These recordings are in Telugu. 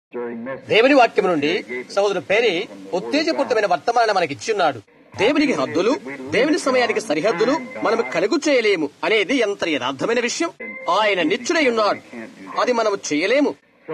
దేవుని వాక్యం నుండి సహోదరు పేరి ఉత్తేజపూరితమైన వర్తమానం మనకి ఇచ్చున్నాడు దేవునికి హద్దులు దేవుని సమయానికి సరిహద్దులు మనం కలుగు చేయలేము అనేది ఎంత యథార్థమైన విషయం ఆయన నిచ్చుడై ఉన్నాడు అది మనము చేయలేము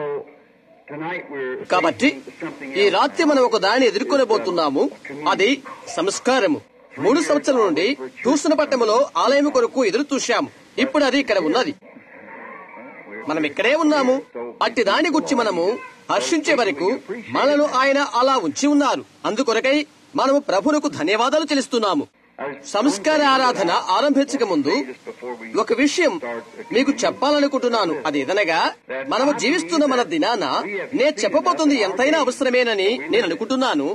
కాబట్టి ఈ రాత్రి మనం ఒక దాన్ని ఎదుర్కొనబోతున్నాము అది సంస్కారము మూడు సంవత్సరాల నుండి టూసన పట్టణంలో ఆలయం కొరకు ఎదురు చూశాము ఇప్పుడు అది ఇక్కడ ఉన్నది మనం ఇక్కడే ఉన్నాము అట్టి దాని గురించి మనము హర్షించే వరకు మనను ఆయన అలా ఉంచి ఉన్నారు అందుకొరకై మనము ప్రభువుకు ధన్యవాదాలు చెల్లిస్తున్నాము సంస్కార ఆరాధన ఆరంభించక ముందు ఒక విషయం మీకు చెప్పాలనుకుంటున్నాను అది ఏదనగా మనము జీవిస్తున్న మన దినాన నేను చెప్పబోతుంది ఎంతైనా అవసరమేనని నేను అనుకుంటున్నాను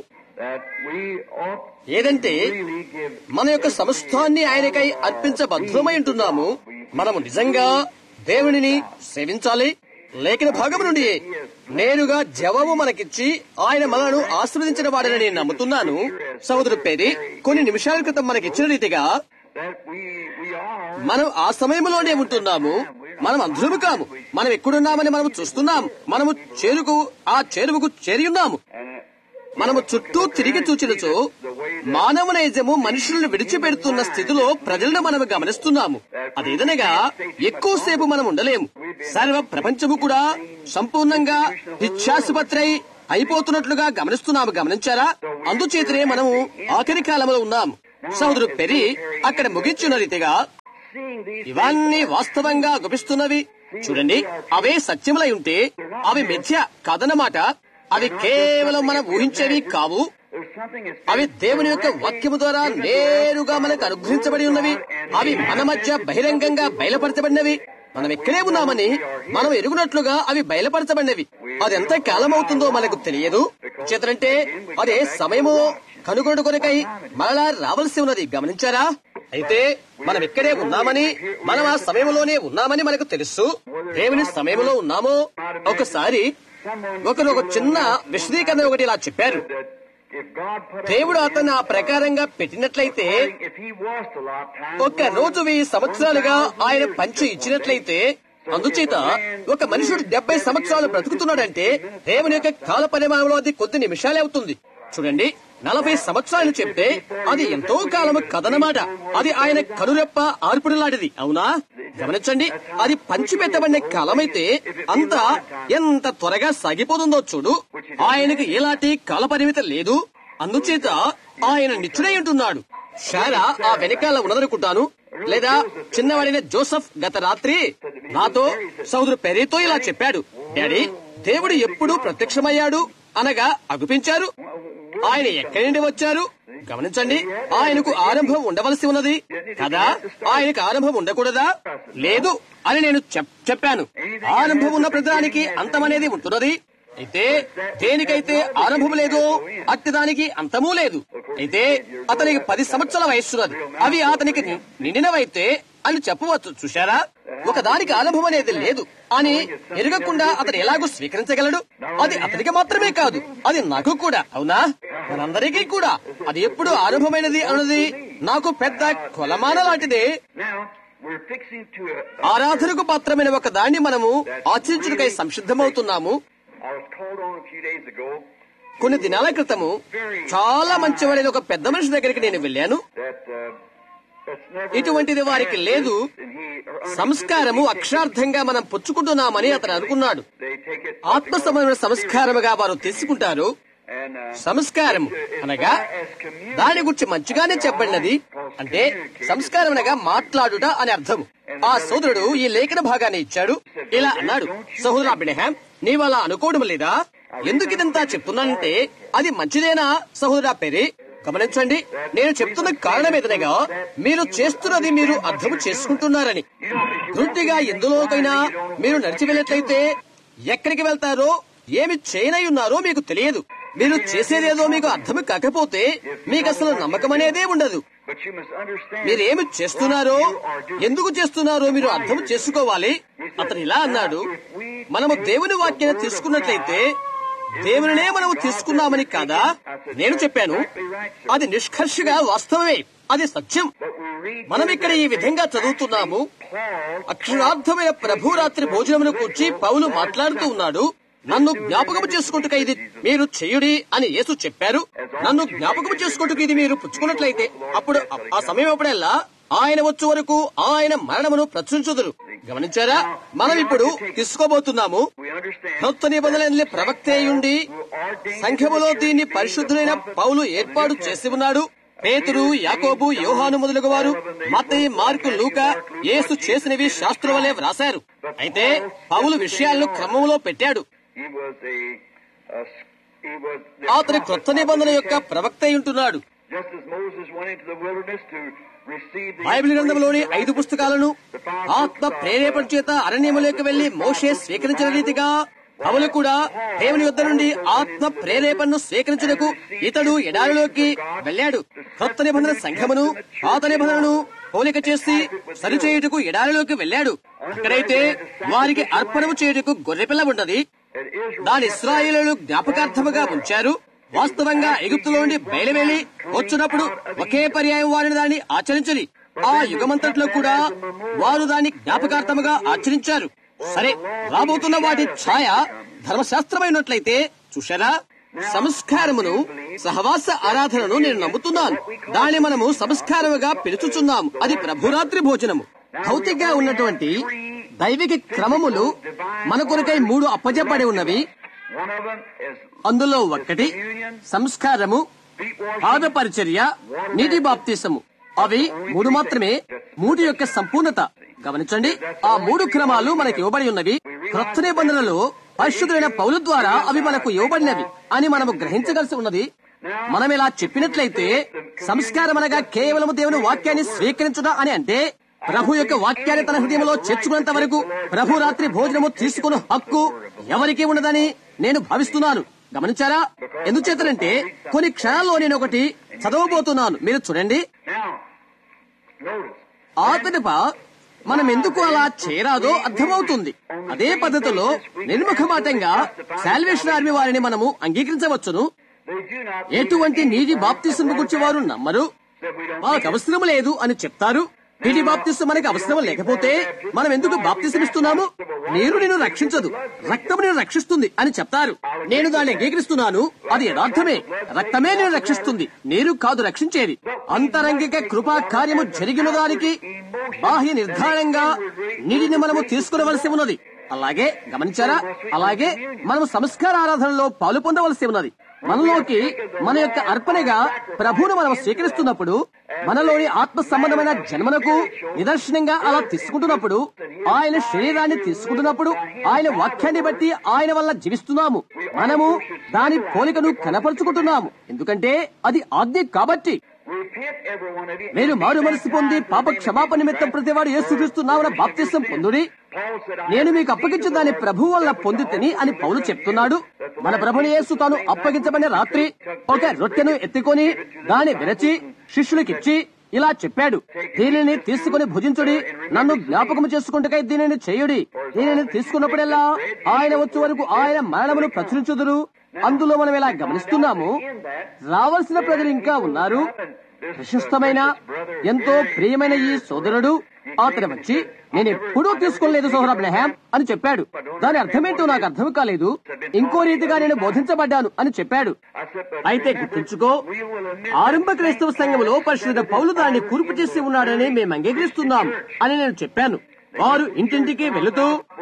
ఏదంటే మన యొక్క సమస్తాన్ని ఆయనకై అర్పించబద్ధమై ఉంటున్నాము మనము నిజంగా దేవునిని సేవించాలి లేఖన భాగం నుండి నేరుగా జవాబు మనకిచ్చి ఆయన మనను ఆశీర్వదించిన వాడని నేను నమ్ముతున్నాను సహోదరు పేరి కొన్ని నిమిషాల క్రితం మనకిచ్చిన రీతిగా మనం ఆ సమయంలోనే ఉంటున్నాము మనం అందరము కాము మనం ఎక్కడున్నామని మనం చూస్తున్నాం మనము చేరుకు ఆ చేరువుకు చేరి ఉన్నాము మనము చుట్టూ తిరిగి చూచినచో మానవ నైజము మనుషులను విడిచిపెడుతున్న స్థితిలో ప్రజలను మనం గమనిస్తున్నాము అదేదనగా ఎక్కువసేపు మనం ఉండలేము సర్వ ప్రపంచము కూడా సంపూర్ణంగా పిచ్చాసుపత్రై అయిపోతున్నట్లుగా గమనిస్తున్నాము గమనించారా అందుచేతనే మనము ఆఖరి కాలంలో ఉన్నాము సోదరు పెరి అక్కడ ముగించిన రీతిగా ఇవన్నీ వాస్తవంగా గుపిస్తున్నవి చూడండి అవే సత్యములై ఉంటే అవి మిథ్య కథనమాట అవి కేవలం మనం ఊహించేవి కావు అవి దేవుని యొక్క వాక్యము ద్వారా నేరుగా మనకు అనుగ్రహించబడి ఉన్నవి అవి మన మధ్య బహిరంగంగా బయలుపరచబడినవి మనం ఎక్కడే ఉన్నామని మనం ఎరుగునట్లుగా అవి బయలుపరచబడినవి అది ఎంత కాలం అవుతుందో మనకు తెలియదు చేతనంటే అదే సమయము కనుగొనడు కొరకై మరలా రావాల్సి ఉన్నది గమనించారా అయితే మనం ఇక్కడే ఉన్నామని మనం ఆ సమయంలోనే ఉన్నామని మనకు తెలుసు దేవుని సమయంలో ఉన్నామో ఒకసారి ఒకరు ఒక చిన్న విశదీకరణ ఒకటి ఇలా చెప్పారు దేవుడు అతను ఆ ప్రకారంగా పెట్టినట్లయితే ఒక రోజు వెయ్యి సంవత్సరాలుగా ఆయన పంచి ఇచ్చినట్లయితే అందుచేత ఒక మనుషుడు డెబ్బై సంవత్సరాలు బ్రతుకుతున్నాడంటే దేవుని యొక్క కాల పరిమాణంలో అది కొద్ది నిమిషాలే అవుతుంది చూడండి నలభై సంవత్సరాలు చెప్తే అది ఎంతో కాలము కథనమాట అది ఆయన కనురెప్ప ఆర్పుడు లాంటిది అవునా గమనించండి అది పంచిపెట్టబడిన కాలమైతే అంత ఎంత త్వరగా సాగిపోతుందో చూడు ఆయనకు ఎలాంటి కాల పరిమితి లేదు అందుచేత ఆయన నిచ్చుడై ఉంటున్నాడు షారా ఆ వెనకాల ఉన్నదనుకుంటాను లేదా చిన్నవాడైన జోసఫ్ గత రాత్రి నాతో సోదరు పెరీతో ఇలా చెప్పాడు డాడీ దేవుడు ఎప్పుడు ప్రత్యక్షమయ్యాడు అనగా అగుపించారు ఆయన ఎక్కడి నుండి వచ్చారు గమనించండి ఆయనకు ఆరంభం ఉండవలసి ఉన్నది కదా ఆయనకు ఆరంభం ఉండకూడదా లేదు అని నేను చెప్పాను ఆరంభం ఉన్న ప్రతిదానికి అంతమనేది ఉంటున్నది అయితే దేనికైతే ఆరంభం లేదో అట్టి దానికి అంతమూ లేదు అయితే అతనికి పది సంవత్సరాల వయస్సున్నది అవి అతనికి నిండినవైతే అని చెప్పవచ్చు చూశారా ఒక దానికి ఆరంభం అనేది లేదు అని ఎరగకుండా అతను ఎలాగో స్వీకరించగలడు అది అతనికి మాత్రమే కాదు అది నాకు కూడా అవునా మనందరికీ కూడా అది ఎప్పుడు ఆరంభమైనది అన్నది నాకు పెద్ద కొలమాన లాంటిదే ఆరాధనకు పాత్రమైన ఒక దాన్ని మనము ఆచరించుటకై సంసిద్ధమవుతున్నాము కొన్ని దినాల క్రితము చాలా మంచివాడైన ఒక పెద్ద మనిషి దగ్గరికి నేను వెళ్ళాను ఇటువంటిది వారికి లేదు సంస్కారము అక్షరార్థంగా మనం పుచ్చుకుంటున్నామని అతను అనుకున్నాడు ఆత్మ సంబంధమైన సంస్కారముగా వారు తీసుకుంటారు సంస్కారం అనగా దాని గురించి మంచిగానే చెప్పబడినది అంటే సంస్కారం అనగా మాట్లాడుట అని అర్థం ఆ సోదరుడు ఈ లేఖన భాగాన్ని ఇచ్చాడు ఇలా అన్నాడు సహోదరు అబ్రహాం నీవు అలా అనుకోవడం లేదా ఎందుకు ఇదంతా చెప్తున్నానంటే అది మంచిదేనా సహోదరా పేరే గమనించండి నేను చెప్తున్న కారణం ఏదనగా మీరు చేస్తున్నది మీరు అర్థం చేసుకుంటున్నారని గుడ్డిగా ఎందులోకైనా మీరు నడిచి వెళ్ళినట్లయితే ఎక్కడికి వెళ్తారో ఏమి చేయనై ఉన్నారో మీకు తెలియదు మీరు చేసేదేదో మీకు అర్థం కాకపోతే మీకు అసలు నమ్మకం అనేదే ఉండదు మీరేమి చేస్తున్నారో ఎందుకు చేస్తున్నారో మీరు అర్థం చేసుకోవాలి అతను ఇలా అన్నాడు మనము దేవుని వాక్యాన్ని తీసుకున్నట్లయితే దేవునినే మనము తీసుకున్నామని కాదా నేను చెప్పాను అది నిష్కర్షగా వాస్తవమే అది సత్యం మనం ఇక్కడ ఈ విధంగా చదువుతున్నాము అక్షరార్థమైన ప్రభురాత్రి భోజనమును కూర్చి పౌలు మాట్లాడుతూ ఉన్నాడు నన్ను జ్ఞాపకము చేసుకుంటుక ఇది మీరు చెయ్యుడి అని యేసు చెప్పారు నన్ను జ్ఞాపకము చేసుకుంటుకు ఇది మీరు పుచ్చుకున్నట్లయితే అప్పుడు ఆ సమయం అప్పుడల్లా ఆయన వచ్చే వరకు ఆయన మరణమును ప్రచురించుదురు గమనించారా మనం ఇప్పుడు తీసుకోబోతున్నాము We understand కొత్త నిబంధనలే ప్రవక్త అయ్యుండి సంఘములో దీన్ని పరిశుద్ధులైన పౌలు ఏర్పాటు చేసి ఉన్నాడు పేతురు యాకోబు యోహాను మొదలగు వారు మత్తయి మార్కు లూక యేసు చేసినవి శాస్త్రం వలె వ్రాశారు అయితే పౌలు విషయాలను క్రమంలో పెట్టాడు he was a, a he was the అతని క్రొత్త నిబంధన యొక్క ప్రవక్త అయి ఉంటున్నాడు just as Moses went into the wilderness to receive the Bible గ్రంథంలోని ఐదు పుస్తకాలను ఆత్మ ప్రేరేపణ చేత అరణ్యములోకి వెళ్లి మోషే స్వీకరించిన రీతిగా పౌలు కూడా దేవుని యొద్ద నుండి ఆత్మ ప్రేరేపణను స్వీకరించుటకు ఇతడు ఎడారిలోకి వెళ్ళాడు కొత్త నిబంధన సంఘమును పాత నిబంధనను పోలిక చేసి సరిచేయుటకు ఎడారిలోకి వెళ్ళాడు అక్కడైతే వారికి అర్పణము చేయుటకు గొర్రెపిల్ల ఉన్నది at Israel దాని ఇస్రాయేలు జ్ఞాపకార్థముగా ఉంచారు వాస్తవంగా ఎగుప్తులో నుండి బయలువెళ్లి వచ్చినప్పుడు ఒకే పర్యాయం వారిని దాన్ని ఆచరించని ఆ యుగమంతట్లో కూడా వారు దాన్ని జ్ఞాపకార్థముగా ఆచరించారు సరే రాబోతున్న వాటి ఛాయ ధర్మశాస్త్రమైనట్లయితే చూశారా సంస్కారమును సహవాస ఆరాధనను నేను నమ్ముతున్నాను దాన్ని మనము సంస్కారముగా పిలుచుచున్నాము అది ప్రభురాత్రి భోజనము భౌతికంగా ఉన్నటువంటి దైవిక క్రమములు మన కొరకై మూడు అప్పజెప్పబడి ఉన్నవి one of them is అందులో ఒక్కటి సంస్కారము feet washing పాదపరిచర్య నీటి బాప్తీసము అవి మూడు మాత్రమే మూడు యొక్క సంపూర్ణత గమనించండి ఆ మూడు క్రమాలు మనకు ఇవ్వబడి ఉన్నవి క్రొత్త నిబంధనలో పరిశుద్ధులైన పౌలు ద్వారా అవి మనకు ఇవ్వబడినవి అని మనము గ్రహించగలిసి ఉన్నది మనం ఇలా చెప్పినట్లయితే సంస్కారం అనగా కేవలం దేవుని వాక్యాన్ని స్వీకరించుట అని అంటే ప్రభు యొక్క వాక్యాన్ని తన హృదయంలో చేర్చుకున్నంత వరకు ప్రభు రాత్రి భోజనము తీసుకున్న హక్కు ఎవరికి ఉన్నదని నేను భావిస్తున్నాను గమనించారా ఎందుచేతనంటే కొన్ని క్షణాల్లో నేను ఒకటి చదవబోతున్నాను మీరు చూడండి now notice ఆ పిదప మనం ఎందుకు అలా చేయరాదో అర్థమవుతుంది అదే పద్ధతిలో నిర్ముఖమాటంగా శాల్వేషన్ ఆర్మీ వారిని మనము అంగీకరించవచ్చును they do not ఎటువంటి నీటి బాప్తిసం గురించి వారు నమ్మరు that we don't వాళ్ళకి అవసరం లేదు అని చెప్తారు నీటి బాప్తిసం మనకి అవసరం లేకపోతే మనం ఎందుకు బాప్తిసం ఇస్తున్నాము నీరు నిన్ను రక్షించదు రక్తము నిన్ను రక్షిస్తుంది అని చెప్తారు నేను దాన్ని అంగీకరిస్తున్నాను అది యథార్థమే రక్తమే నేను రక్షిస్తుంది నీరు కాదు రక్షించేది అంతరంగిక కృపా కార్యము జరిగిన దానికి బాహ్య నిర్ధారణంగా నీటిని మనము తీసుకునవలసి ఉన్నది అలాగే గమనించారా అలాగే మనము సంస్కార ఆరాధనలో పాలు పొందవలసి ఉన్నది మనలోకి మన యొక్క అర్పణగా ప్రభువును మనం స్వీకరిస్తున్నప్పుడు మనలోని ఆత్మ సంబంధమైన జన్మనకు నిదర్శనంగా అలా తీసుకుంటున్నప్పుడు ఆయన శరీరాన్ని తీసుకుంటున్నప్పుడు ఆయన వాక్యాన్ని బట్టి ఆయన వల్ల జీవిస్తున్నాము మనము దాని పోలికను కనపరుచుకుంటున్నాము ఎందుకంటే అది ఆజ్ఞ కాబట్టి repent every one of you మీరు మారు మనసు పొంది పాప క్షమాపణ నిమిత్తం ప్రతివాడు యేసుక్రీస్తు నామన బాప్తిసం పొందుడి Paul said I నేను మీకు అప్పగించిన దాన్ని ప్రభు వల్ల పొందితని అని పౌలు చెప్తున్నాడు మన ప్రభుని యేసు తాను అప్పగించబడిన రాత్రి ఒక రొట్టెను ఎత్తుకొని దాన్ని విరచి శిష్యులకిచ్చి ఇలా చెప్పాడు దీనిని తీసుకుని భుజించుడి నన్ను జ్ఞాపకం చేసుకుంటకై దీనిని చేయుడి దీనిని తీసుకున్నప్పుడెల్లా ఆయన వచ్చే వరకు ఆయన మరణమును ప్రచురించుదురు అందులో మనం ఇలా గమనిస్తున్నాము రావాల్సిన ప్రజలు ఇంకా ఉన్నారు ప్రశస్తమైన ఎంతో ప్రియమైన ఈ సోదరుడు అతను వచ్చి నేను ఎప్పుడూ తీసుకోలేదు సోహర్ అబ్రహాం అని చెప్పాడు దాని అర్థమేంటో నాకు అర్థం కాలేదు ఇంకో రీతిగా నేను బోధించబడ్డాను అని చెప్పాడు I said but అయితే గుర్తుంచుకో ఆరంభ క్రైస్తవ సంఘంలో పరిశుద్ధ పౌలు దాన్ని కూర్పు చేసి ఉన్నాడని మేము అంగీకరిస్తున్నాం అని నేను చెప్పాను వారు ఇంటింటికి వెళుతూ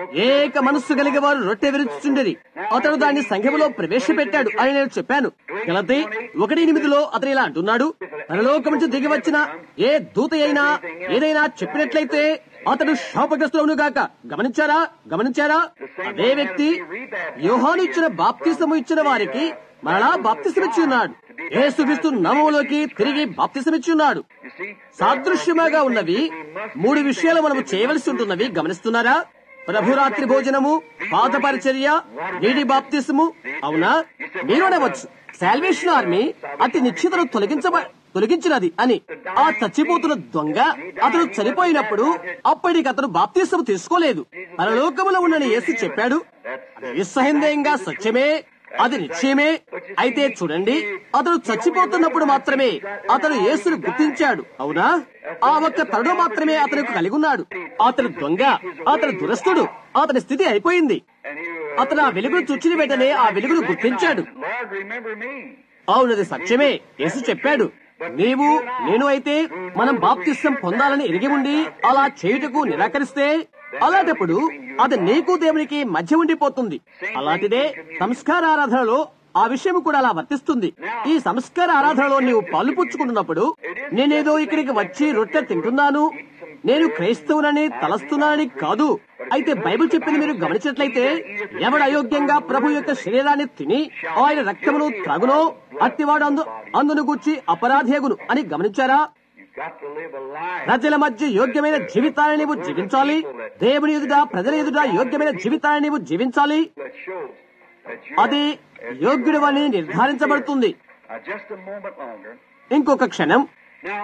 ఏక మనస్సు కలిగి వారు రొట్టె విరుచుచుండేది అతడు దాన్ని సంఘములో ప్రవేశపెట్టాడు అని నేను చెప్పాను గలతి ఒకటి ఎనిమిదిలో అతను ఇలా అంటున్నాడు పరలోకం నుంచి దిగి వచ్చిన ఏ దూత అయినా ఏదైనా చెప్పినట్లయితే అతడు శాపగ్రస్తులను గాక గమనించారా గమనించారా అదే వ్యక్తి యోహాను ఇచ్చిన బాప్తిసము ఇచ్చిన వారికి మరలా బాప్తిసమిచ్చి ఉన్నాడు యేసుక్రీస్తు నామములోకి తిరిగి బాప్తిసమిచ్చి ఉన్నాడు you see సాదృశ్యముగా ఉన్నవి మూడు విషయాలు మనము చేయవలసి ఉంటున్నవి గమనిస్తున్నారా ప్రభురాత్రి భోజనము పాత పరిచర్య నీటి బాప్తిసము అవునా మీరు అనవచ్చు సాల్వేషన్ ఆర్మీ అతి నిశ్చితను తొలగించబ తొలగించినది అని ఆ చచ్చిపోతున్న దొంగ అతడు చనిపోయినప్పుడు అప్పటికి అతను బాప్తిసం తీసుకోలేదు పరలోకములో ఉన్నని యేసు చెప్పాడు అది నిస్సందేహంగా సత్యమే అది నిశ్చయమే అయితే చూడండి అతడు చచ్చిపోతున్నప్పుడు మాత్రమే అతడు యేసును గుర్తించాడు అవునా ఆ ఒక్క తరుడు మాత్రమే అతనికి కలిగి ఉన్నాడు అతడు దొంగ అతడు దురస్తుడు అతని స్థితి అయిపోయింది and he అతను ఆ వెలుగును చూచిన వెంటనే ఆ వెలుగును గుర్తించాడు Lord, remember me. అవునది సత్యమే యేసు చెప్పాడు నీవు నేను అయితే మనం బాప్తిస్తం పొందాలని ఎరిగి ఉండి అలా చేయుటకు నిరాకరిస్తే అలాంటప్పుడు అది నీకు దేవునికి మధ్య ఉండిపోతుంది అలాంటిదే సంస్కార ఆరాధనలో ఆ విషయం కూడా అలా వర్తిస్తుంది ఈ సంస్కార ఆరాధనలో నీవు పాలు పుచ్చుకుంటున్నప్పుడు నేనేదో ఇక్కడికి వచ్చి రొట్టె తింటున్నాను నేను క్రైస్తవునని తలస్తున్నానని కాదు అయితే బైబిల్ చెప్పింది మీరు గమనించినట్లయితే ఎవడు అయోగ్యంగా ప్రభు యొక్క శరీరాన్ని తిని ఆయన రక్తమును త్రాగునో అట్టివాడు అందు అందును గూర్చి అపరాధేగును అని గమనించారా You've got to live a life ప్రజల మధ్య యోగ్యమైన జీవితాన్ని నీవు జీవించాలి దేవుని ఎదుట ప్రజల ఎదుట యోగ్యమైన జీవితాన్ని నీవు జీవించాలి that shows that you అది యోగ్యుడు అని నిర్ధారించబడుతుంది Now, just a moment longer. ఇంకొక క్షణం Now,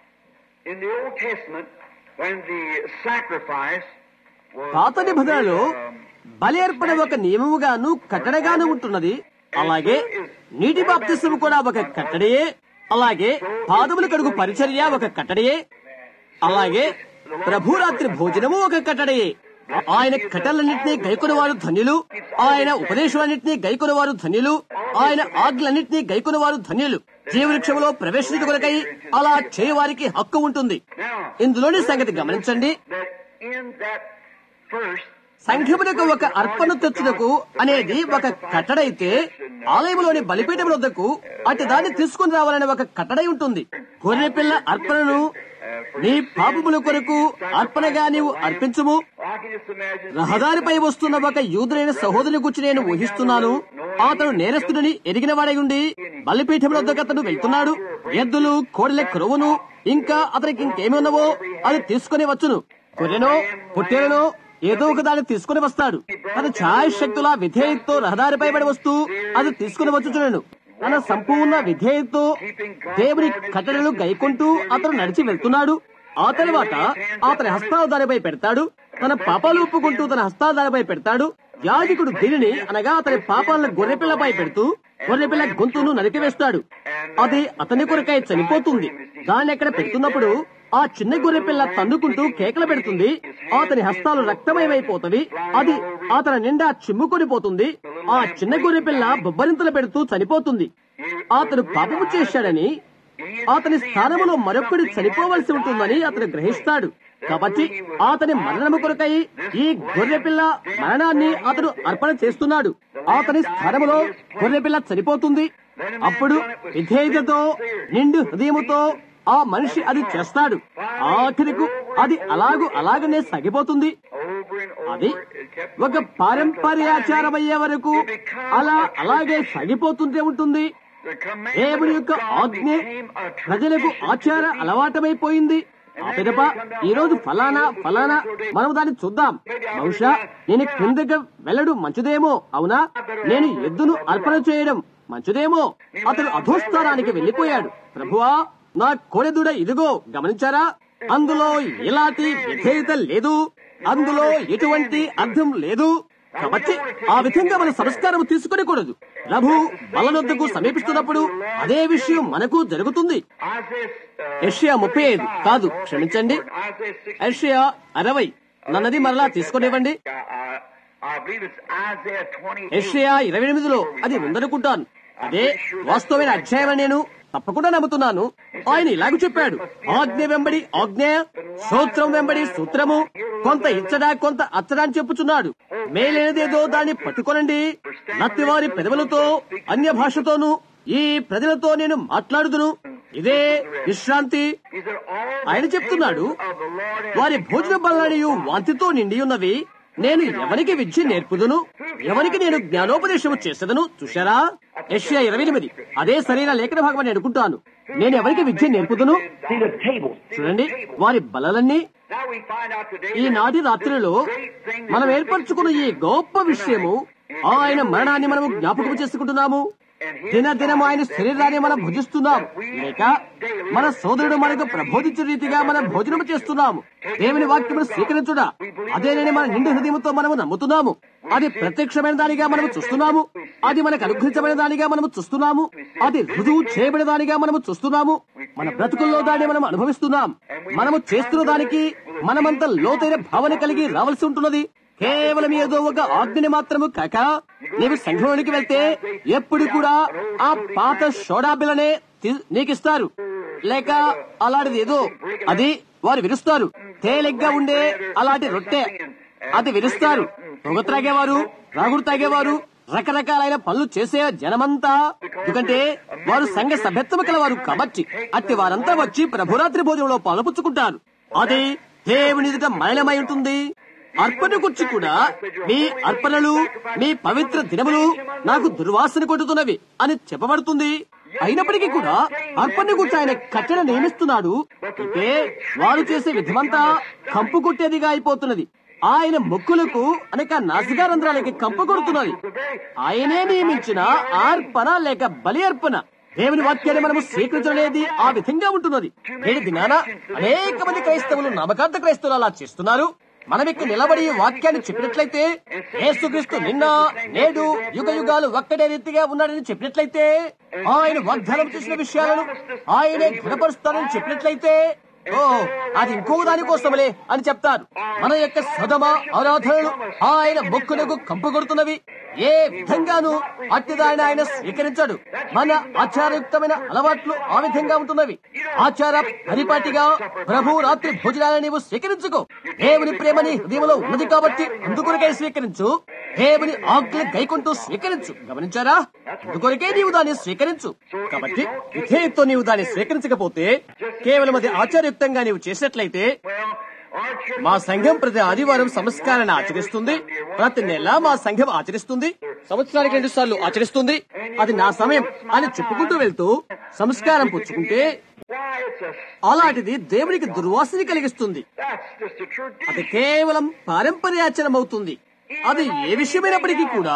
in the Old Testament, when the sacrifice was పాత నిబంధనలో um, బలి అర్పణ ఒక నియమముగాను కట్టడగాను ఉంటున్నది అలాగే నీటి బాప్తిస్ము కూడా ఒక కట్టడయే అలాగే పాదములు కడుగు పరిచర్య ఒక కట్టడయే అలాగే ప్రభురాత్రి భోజనము ఒక కట్టడయే ఆయన కట్టలన్నింటినీ గైకొనవారు ధన్యులు ఆయన ఉపదేశాలన్నింటినీ గైకొనవారు ధన్యులు ఆయన ఆజ్ఞలన్నింటినీ గైకొనవారు ధన్యులు జీవవృక్షములో ప్రవేశించు కొరకై అలా చేయవారికి హక్కు ఉంటుంది now ఇందులోని సంగతి గమనించండి that in that first సంఘమునకు ఒక అర్పణ తెచ్చుటకు అనేది ఒక కట్టడైతే ఆలయంలోని బలిపీఠం వద్దకు అటు దాన్ని తీసుకుని రావాలనే ఒక కట్టడై ఉంటుంది గొర్రె పిల్ల అర్పణను నీ పాపముల కొరకు అర్పణగా నీవు అర్పించుము I can just imagine రహదారిపై వస్తున్న ఒక యూదులైన సహోదరుని గురించి నేను ఊహిస్తున్నాను అతను నేరస్తుడిని ఎరిగిన వాడై ఉండి బలిపీఠం వద్దకు అతను వెళ్తున్నాడు ఎద్దులు కోడెల క్రొవ్వును ఇంకా అతనికి ఇంకేమి ఉన్నవో అది తీసుకుని వచ్చును గొర్రెనో పొట్టేలనో ఏదో ఒక దాన్ని తీసుకుని వస్తాడు తన ఛాయశక్తుల విధేయతతో రహదారిపై పడి వస్తూ అది తీసుకుని వచ్చుచున్నాను తన సంపూర్ణ విధేయతతో దేవుని కట్టడలు గైకుంటూ అతను నడిచి వెళ్తున్నాడు ఆ తర్వాత అతని హస్తాలు దానిపై పెడతాడు తన పాపాలు ఒప్పుకుంటూ తన హస్తాలు దానిపై పెడతాడు యాజకుడు దీనిని అనగా అతని పాపాలను గొర్రెపిల్లపై పెడుతూ గొర్రెపిల్ల గొంతును నరికివేస్తాడు అది అతని కొరకై చనిపోతుంది దాన్ని ఎక్కడ పెడుతున్నప్పుడు ఆ చిన్న గొర్రెపిల్ల తన్నుకుంటూ కేకలు పెడుతుంది అతని హస్తాలు రక్తమయమైపోతవి అది అతని నిండా చిమ్ముకొని పోతుంది ఆ చిన్న గొర్రెపిల్ల బొబ్బరింతలు పెడుతూ చనిపోతుంది అతను పాపము చేశాడని అతని స్థానములో మరొకడు చనిపోవలసి ఉంటుందని అతను గ్రహిస్తాడు కాబట్టి అతని మరణము కొరకై ఈ గొర్రెపిల్ల మరణాన్ని అతను అర్పణ చేస్తున్నాడు అతని స్థానములో గొర్రెపిల్ల చనిపోతుంది అప్పుడు విధేయతతో నిండు హృదయముతో ఆ మనిషి అది చేస్తాడు ఆఖరికు అది అలాగు అలాగనే సాగిపోతుంది over and over అది it kept ఒక పారంపర్యాచారం అయ్యే వరకు అలా అలాగే సాగిపోతుంటే ఉంటుంది the commandment దేవుని of యొక్క God ఆజ్ఞ became a ప్రజలకు tradition ఆచార to the people. అలవాటమైపోయింది ఆ పిదప ఈ రోజు ఫలానా ఫలానా మనం దాన్ని చూద్దాం బహుశా నేను క్రిందకి వెళ్ళడం మంచిదేమో అవునా నేను ఎద్దును అర్పణ చేయడం మంచిదేమో అతడు అధోస్థానానికి వెళ్లిపోయాడు ప్రభువా నా కోడెదూడ ఇదిగో గమనించారా అందులో ఎలాంటి విధేయత లేదు అందులో ఎటువంటి అర్థం లేదు కాబట్టి ఆ విధంగా మన సంస్కారం తీసుకునకూడదు ప్రభు బలనొద్దకు సమీపిస్తున్నప్పుడు అదే విషయం మనకు జరుగుతుంది Isaiah, uh, యెషయా ముప్పై ఐదు కాదు క్షమించండి Isaiah 6. యెషయా అరవై నన్నది మరలా తీసుకునివ్వండి I, I, I believe it's Isaiah 28. యెషయా ఇరవై ఎనిమిదిలో అది ఉందనుకుంటాను అదే వాస్తవమైన అధ్యాయం అని నేను తప్పకుండా నమ్ముతున్నాను ఆయన ఇలాగ చెప్పాడు ఆజ్ఞ వెంబడి ఆజ్ఞ సూత్రం వెంబడి సూత్రము కొంత ఇచ్చడా కొంత అచ్చడా అని చెప్పుచున్నాడు మేలైనదేదో దాన్ని పట్టుకొనండి నత్తివారి పెదవులతో అన్య భాషతోనూ ఈ ప్రజలతో నేను మాట్లాడుదును ఇదే విశ్రాంతి He said, All ఆయన the చెప్తున్నాడు tables of the Lord have వారి భోజన బల్లడియు వాంతితో నిండి ఉన్నవి నేను ఎవరికి విద్య నేర్పుదును ఎవరికి నేను జ్ఞానోపదేశము చేసేదను చూశారా యెషయా ఇరవై ఎనిమిది అదే సరైన లేఖన భాగం అని అనుకుంటాను నేను ఎవరికి విద్య నేర్పుదును See the tables. చూడండి వారి బలలన్నీ Now we find out today ఈనాటి that రాత్రిలో this great thing that మనం we're ఏర్పరచుకున్న ఈ గొప్ప విషయము ఆయన మరణాన్ని మనము జ్ఞాపకం చేసుకుంటున్నాము దినదినం ఆయన శరీరాన్ని మనం భుజిస్తున్నాం లేక మన సోదరుడు మనకు ప్రబోధించిన రీతిగా మనం భోజనం చేస్తున్నాము దేవుని వాక్యమును స్వీకరించుడా అదేనని మన నిండు హృదయంతో మనము నమ్ముతున్నాము అది ప్రత్యక్షమైన దానిగా మనము చూస్తున్నాము అది మనకు అనుగ్రహించబడిన దానిగా మనము చూస్తున్నాము అది రుజువు చేయబడిన దానిగా మనము చూస్తున్నాము మన బ్రతుకుల్లో దాన్ని మనం అనుభవిస్తున్నాం మనము చేస్తున్న దానికి మనమంత లోతైన భావన కలిగి రావాల్సి ఉంటున్నది కేవలం ఏదో ఒక ఆజ్ఞని మాత్రము కాక నీవు సంఘంలోనికి వెళ్తే ఎప్పుడు కూడా ఆ పాత సోడా బిల్లనే తీ- నీకిస్తారు లేక అలాంటిది ఏదో అది వారు విరుస్తారు తేలిగ్గా ఉండే అలాంటి రొట్టె అది విరుస్తారు పొగ త్రాగేవారు రాగుడు తాగేవారు రకరకాలైన పనులు చేసే జనమంతా ఎందుకంటే వారు సంఘ సభ్యత్వం కలవారు కాబట్టి అట్టి వారంతా వచ్చి ప్రభురాత్రి భోజనంలో పాలుపుచ్చుకుంటారు అది దేవుని ఎదుట మలినమై ఉంటుంది అర్పణ గురించి కూడా మీ అర్పణలు మీ పవిత్ర దినములు నాకు దుర్వాసన కొట్టుతున్నవి అని చెప్పబడుతుంది అయినప్పటికీ కూడా అర్పణ గురించి ఆయన కట్టడ నియమిస్తున్నాడు అయితే వారు చేసే విధమంతా కంపు కొట్టేదిగా అయిపోతున్నది ఆయన మొక్కులకు అనేక నాసికారంధ్రాలకి కంపు కొడుతున్నది ఆయనే నియమించిన అర్పణ లేక బలి అర్పణ దేవుని వాక్యాన్ని మనము స్వీకరించలేదు ఆ విధంగా ఉంటున్నది నేటి దినాన అనేక మంది క్రైస్తవులు నమ్మకార్థ క్రైస్తవులు అలా చేస్తున్నారు మనం ఇక్కడ నిలబడి ఈ వాక్యాన్ని చెప్పినట్లయితే యేసుక్రీస్తు నిన్న నేడు యుగ యుగాలు ఒక్కడే రీతిగా ఉన్నాడని చెప్పినట్లయితే ఆయన వాగ్దానం చేసిన విషయాలను ఆయనే గుణపరుస్తానని చెప్పినట్లయితే ఓ అది ఇంకో దానికోసమలే అని చెప్తారు మన యొక్క సదమ ఆరాధనలు ఆయన మొక్కులకు కంపు కొడుతున్నవి ఏ విధంగానూ అట్టిదాన్ని ఆయన స్వీకరించాడు మన ఆచారయుక్తమైన అలవాట్లు ఆ విధంగా ఉంటున్నవి ఆచార పరిపాటిగా ప్రభు రాత్రి భోజనాలను నీవు స్వీకరించుకో దేవుని ప్రేమని హృదయంలో ఉన్నది కాబట్టి అందుకొరకే స్వీకరించు దేవుని ఆజ్ఞలు గైకుంటూ స్వీకరించు గమనించారా అందుకొరకే నీవు దాన్ని స్వీకరించు కాబట్టి విధేయతో నీవు దాన్ని స్వీకరించకపోతే కేవలం అది ఆచారయుక్తంగా నీవు చేసినట్లయితే Well, our church మా సంఘం ప్రతి ఆదివారం సంస్కారాన్ని ఆచరిస్తుంది ప్రతి నెల మా సంఘం ఆచరిస్తుంది సంవత్సరానికి రెండు సార్లు ఆచరిస్తుంది అది నా సమయం అని చెప్పుకుంటూ వెళ్తూ సంస్కారం పుచ్చుకుంటే why it's a అలాంటిది దేవునికి దుర్వాసన కలిగిస్తుంది that's just a tradition. అది కేవలం పారంపర్యాచరం అవుతుంది అది ఏ విషయమైనప్పటికీ కూడా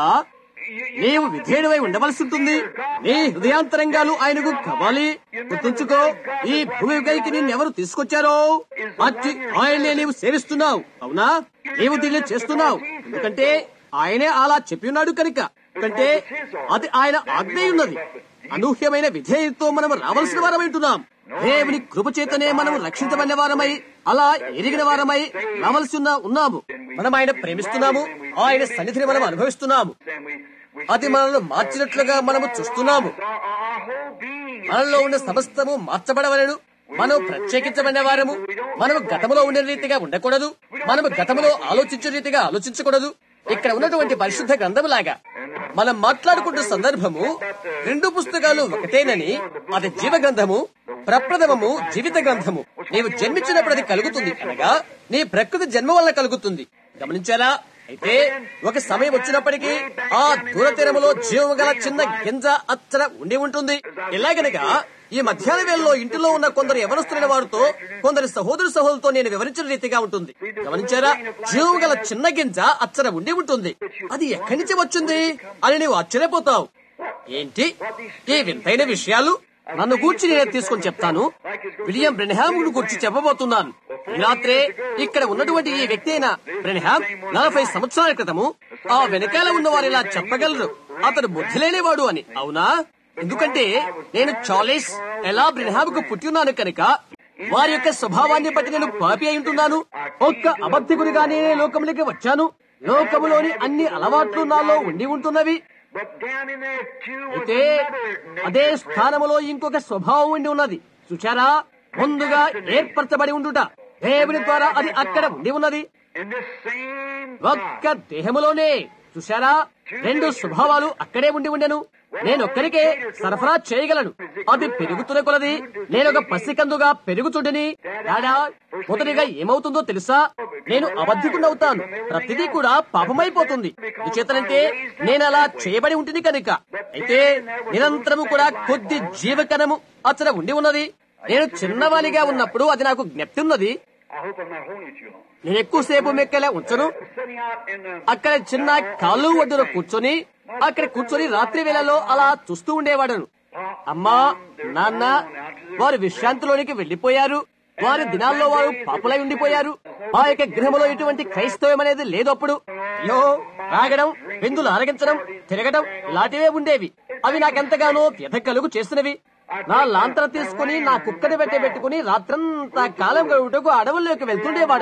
నీవు విధేయుడవై ఉండవలసి ఉంటుంది నీ హృదయాంతరంగాలు ఆయనకు కావాలి గుర్తుంచుకో ఈ భూమి పైకి నిన్నెవరు తీసుకొచ్చారో అట్టి ఆయన్నే నీవు సేవిస్తున్నావు అవునా నీవు దీన్ని చేస్తున్నావు ఎందుకంటే ఆయనే అలా చెప్పి ఉన్నాడు కనుక ఎందుకంటే అది ఆయన ఆజ్ఞ ఉన్నది అనూహ్యమైన విధేయతతో మనం రావాల్సిన వారమైంటున్నాం దేవుని కృప చేతనే మనం రక్షించబడిన వారమై అలా ఎరిగిన వారమై రావాల్సి ఉన్న ఉన్నాము మనం ఆయన ప్రేమిస్తున్నాము ఆయన సన్నిధిని మనం అనుభవిస్తున్నాము And we, we అది మనల్ని మార్చినట్లుగా మనము చూస్తున్నాము our, our whole being మనలో ఉన్న సమస్తము మార్చబడవలను మనం ప్రత్యేకించబడిన వారము మనము గతములో ఉండే రీతిగా ఉండకూడదు మనము గతములో ఆలోచించే రీతిగా ఆలోచించకూడదు ఇక్కడ ఉన్నటువంటి పరిశుద్ధ గ్రంథములాగా మనం మాట్లాడుకుంటున్న సందర్భము రెండు పుస్తకాలు ఒకటేనని అది జీవ గ్రంథము ప్రప్రథమము జీవిత గ్రంథము నీవు జన్మించినప్పుడు అది కలుగుతుంది అనగా నీ ప్రకృతి జన్మ వల్ల కలుగుతుంది గమనించారా అయితే ఒక సమయం వచ్చినప్పటికీ ఆ దూరతీరములో జీవము గల చిన్న గింజ అచ్చర ఉండి ఉంటుంది ఎలాగనగా ఈ మధ్యాహ్న వేళలో ఇంటిలో ఉన్న కొందరు యవనస్తులైన వారితో కొందరు సహోదరు సహోదరులతో నేను వివరించిన రీతిగా ఉంటుంది గమనించారా జీవము గల చిన్న గింజ అచ్చర ఉండి ఉంటుంది అది ఎక్కడి నుంచి వచ్చింది అని నీవు ఆశ్చర్యపోతావు ఏంటి ఈ వింతైన విషయాలు నన్ను కూర్చి నేను తీసుకొని చెప్తాను విలియం బ్రెన్హామ్ గురించి చెప్పబోతున్నాను ఈ రాత్రే ఇక్కడ ఉన్నటువంటి ఈ వ్యక్తి అయిన బ్రెన్హామ్ నలభై సంవత్సరాల క్రితము ఆ వెనకాల ఉన్న వారు ఇలా చెప్పగలరు అతడు బుద్ధి లేనివాడు అని అవునా ఎందుకంటే నేను చార్లెస్ ఎలా బ్రెన్హామ్ కు పుట్టి ఉన్నాను కనుక వారి యొక్క స్వభావాన్ని బట్టి నేను పాపి అయి ఉంటున్నాను ఒక్క అబద్ధికుడిగా నేనే లోకములకి వచ్చాను లోకములోని అన్ని అలవాట్లు నాలో ఉండి ఉంటున్నవి But down in there too was అయితే another అదే nature స్థానములో ఇంకొక స్వభావం ఉండి ఉన్నది చూచారా ముందుగా ఏర్పరచబడి ఉండుట దేవుని ద్వారా అది అక్కడ ఉండి ఉన్నది in this same ఒక్క దేహములోనే చూశారా రెండు స్వభావాలు అక్కడే ఉండి ఉండెను నేనొక్కరికే సరఫరా చేయగలను అది పెరుగుతున్న కొలది నేనొక పసికందుగా పెరుగుతుండని డాడా మొదటిగా ఏమవుతుందో తెలుసా నేను అబద్ధికుండవుతాను ప్రతిదీ కూడా పాపమైపోతుంది చేతనంటే నేను అలా చేయబడి ఉంటుంది కనుక అయితే నిరంతరము కూడా కొద్ది జీవకణము అచ్చట ఉండి ఉన్నది నేను చిన్నవానిగా ఉన్నప్పుడు అది నాకు జ్ఞప్తి ఉన్నది I hope I'm not holding you too long. నేను ఎక్కువసేపు మెక్కలే ఉంచను Sitting out in the అక్కడ చిన్న కాలు ఒడ్డున కూర్చొని అక్కడ కూర్చొని రాత్రి వేళలో అలా చూస్తూ ఉండేవాడను అమ్మా నాన్న వారు విశ్రాంతిలోనికి వెళ్లిపోయారు వారి దినాల్లో వారు పాపులై ఉండిపోయారు ఆ యొక్క గృహములో ఎటువంటి క్రైస్తవం అనేది లేదు అప్పుడు అయ్యో తాగడం విందులు ఆరగించడం తిరగడం ఇలాంటివే ఉండేవి అవి నాకెంతగానో వ్యధ కలుగు చేసినవి నా లాంతర తీసుకుని నా కుక్కని పెట్టే పెట్టుకుని రాత్రంతా కాలం గడువుటకు అడవుల్లోకి వెళ్తుండేవాడను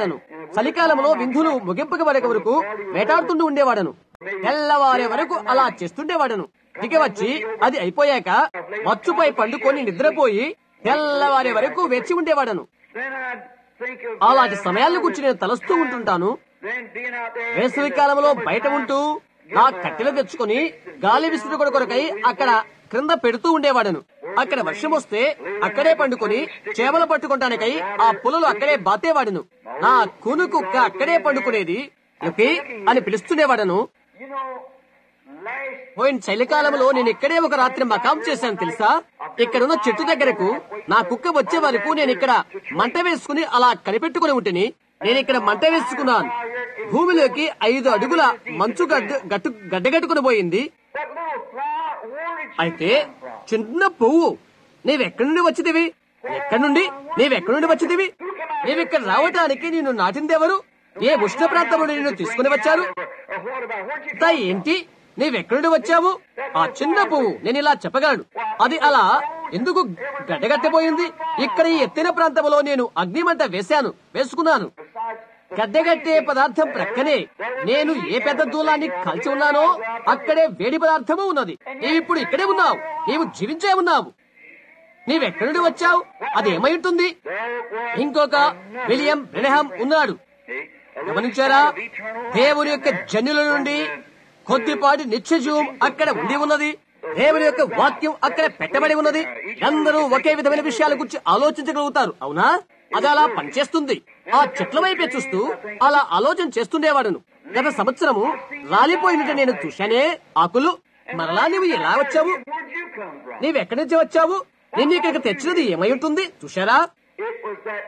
చలికాలంలో విందులు ముగింపుకి వరకు వరకు వేటాడుతుంటూ ఉండేవాడను తెల్లవారే వరకు అలా చేస్తుండేవాడను దిగి వచ్చి అది అయిపోయాక మచ్చుపై పండుకొని నిద్రపోయి తెల్లవారే వరకు వేచి ఉండేవాడను Then I'd think of అలాంటి సమయాల గురించి నేను తలస్తూ ఉంటుంటాను then being out there. వేసవి కాలంలో బయట ఉంటూ నా కట్టెలు తెచ్చుకొని గాలి విసురుకొడు కొరకై అక్కడ క్రింద పెడుతూ ఉండేవాడను అక్కడ వర్షం వస్తే అక్కడే పండుకొని చేపలు పట్టుకుంటానికై ఆ పుల్లలు అక్కడే బాతేవాడను నా కూను కుక్క అక్కడే పండుకునేది "లుకీ" అని పిలుస్తుండేవాడను You know, last పోయిన చలికాలంలో నేను ఇక్కడే ఒక రాత్రి మకాం చేశాను తెలుసా ఇక్కడున్న చెట్టు దగ్గరకు నా కుక్క వచ్చే వరకు నేను ఇక్కడ మంట వేసుకుని అలా కనిపెట్టుకుని ఉంటిని నేను ఇక్కడ మంట వేసుకున్నాను భూమిలోకి ఐదు అడుగుల మంచు గడ్డ గట్టు గడ్డగట్టుకుని పోయింది that little flower, where did you అయితే చిన్న పువ్వు నీవెక్కడి నుండి వచ్చిదివి ఎక్కడి నుండి నీవెక్కడి నుండి వచ్చిదివి నీవిక్కడ రావటానికి నేను నాటిందెవరు ఏ ఉష్ణ ప్రాంతంలో నిన్ను తీసుకుని వచ్చారు or what about where'd you అంతా ఏంటి నీవెక్కడి నుండి వచ్చావు ఆ చిన్న పువ్వు నేను ఇలా చెప్పగలను అది అలా ఎందుకు గడ్డగట్టిపోయింది ఇక్కడ ఈ ఎత్తైన ప్రాంతంలో నేను అగ్నిమంట వేశాను వేసుకున్నాను గడ్డగట్టే పదార్థం ప్రక్కనే నేను ఏ పెద్ద దూలాన్ని కాల్చి ఉన్నానో అక్కడే వేడి పదార్థము ఉన్నది నీవు ఇప్పుడు ఇక్కడే ఉన్నావు నీవు జీవించే ఉన్నావు నీవెక్కడి నుండి వచ్చావు అది ఏమై ఉంటుంది ఇంకొక విలియం బ్రెనహాం ఉన్నాడు గమనించారా దేవుని యొక్క జన్యుల నుండి కొద్దిపాటి నిత్య జీవం అక్కడ ఉండి ఉన్నది దేవుని యొక్క వాక్యం అక్కడ పెట్టబడి ఉన్నది అందరూ ఒకే విధమైన విషయాల గురించి ఆలోచించగలుగుతారు అవునా అది అలా పనిచేస్తుంది ఆ చెట్ల వైపే చూస్తూ అలా ఆలోచన చేస్తుండేవాడును గత సంవత్సరము రాలిపోయినట్టు నేను చూశానే ఆకులు మరలా నువ్వు ఎలా వచ్చావు where'd you come from? నీవెక్కడి నుంచి వచ్చావు నిన్ను ఇక్కడికి తెచ్చినది ఏమై ఉంటుంది చూశారా It was that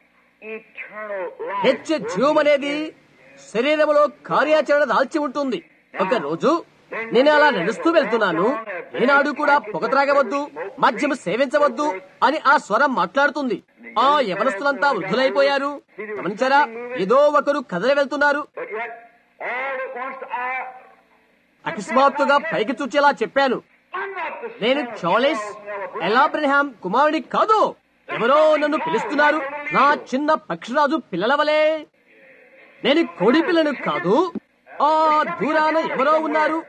eternal life. హెచ్చ జీవం అనేది శరీరంలో కార్యాచరణ దాల్చి ఉంటుంది ఒక రోజు నేను అలా నడుస్తూ వెళ్తున్నాను ఈనాడు కూడా పొగ త్రాగవద్దు మద్యం సేవించవద్దు అని ఆ స్వరం మాట్లాడుతుంది ఆ యవనస్తులంతా వృద్ధులైపోయారు గమనించారా ఏదో ఒకరు కదలి వెళ్తున్నారు But yet, all at once, I, అకస్మాత్తుగా పైకి చూచేలా చెప్పాను I'm not the నేను son of Charles Charles Nellis. ఎలాబ్రహాం కుమారుడి కాదు ఎవరో నన్ను పిలుస్తున్నారు నా చిన్న పక్షిరాజు పిల్లల వలె నేను కోడి పిల్లను కాదు ఆ దూరాన ఎవరో ఉన్నారు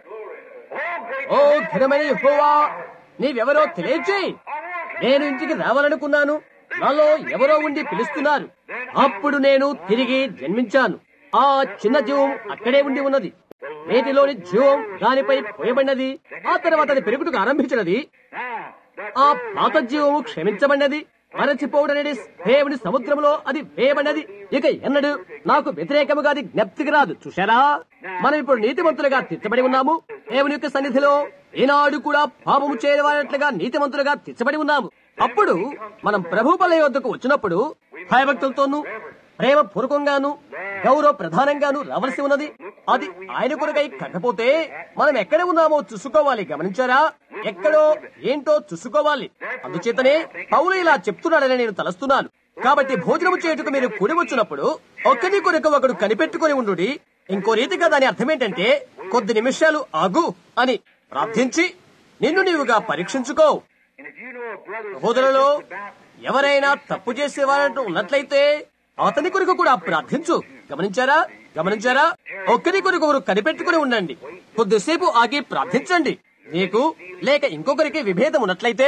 ఓ ఘనమైన యెహోవా నీవెవరో తెలియచేయి నేను ఇంటికి రావాలనుకున్నాను నాలో ఎవరో ఉండి పిలుస్తున్నారు అప్పుడు నేను తిరిగి జన్మించాను ఆ చిన్న జీవం అక్కడే ఉండి ఉన్నది నేటిలోని జీవం దానిపై పోయబడినది ఆ తర్వాత అది పెరుగుటకు ఆరంభించినది Now, that ఆ పాత జీవము క్షమించబడినది మరచిపోవడనేది దేవుని సముద్రంలో అది వేయబడినది ఇక ఎన్నడు నాకు వ్యతిరేకముగా అది జ్ఞప్తికి రాదు చూశారా మనం ఇప్పుడు నీతిమంతులుగా తీర్చబడి ఉన్నాము దేవుని యొక్క సన్నిధిలో ఈనాడు కూడా పాపము చేయవాలట్లుగా నీతిమంతులుగా తీర్చబడి ఉన్నాము అప్పుడు మనం ప్రభు బల వద్దకు వచ్చినప్పుడు భయభక్తులతోనూ ప్రేమ పూర్వకంగాను గౌరవ ప్రధానంగాను రావలసి ఉన్నది అది ఆయన కొరకై కాకపోతే మనం ఎక్కడ ఉన్నామో చూసుకోవాలి గమనించారా ఎక్కడో ఏంటో చూసుకోవాలి అందుచేతనే పౌలు ఇలా చెప్తున్నాడని నేను తలస్తున్నాను కాబట్టి భోజనము చేయుటకు మీరు కూడి వచ్చినప్పుడు ఒక్కడి కొరకు ఒకడు కనిపెట్టుకుని ఉండు ఇంకో రీతిగా దాని అర్థం ఏంటంటే కొద్ది నిమిషాలు ఆగు అని ప్రార్థించి నిన్ను నీవుగా పరీక్షించుకో And if you know a brother సహోదరులో ఎవరైనా తప్పు చేసేవారంటూ ఉన్నట్లయితే అతని కొరకు కూడా ప్రార్థించు గమనించారా గమనించారా ఒక్కరి కొరకు ఒకరు కనిపెట్టుకుని ఉండండి కొద్దిసేపు ఆగి ప్రార్థించండి నీకు లేక ఇంకొకరికి విభేదం ఉన్నట్లయితే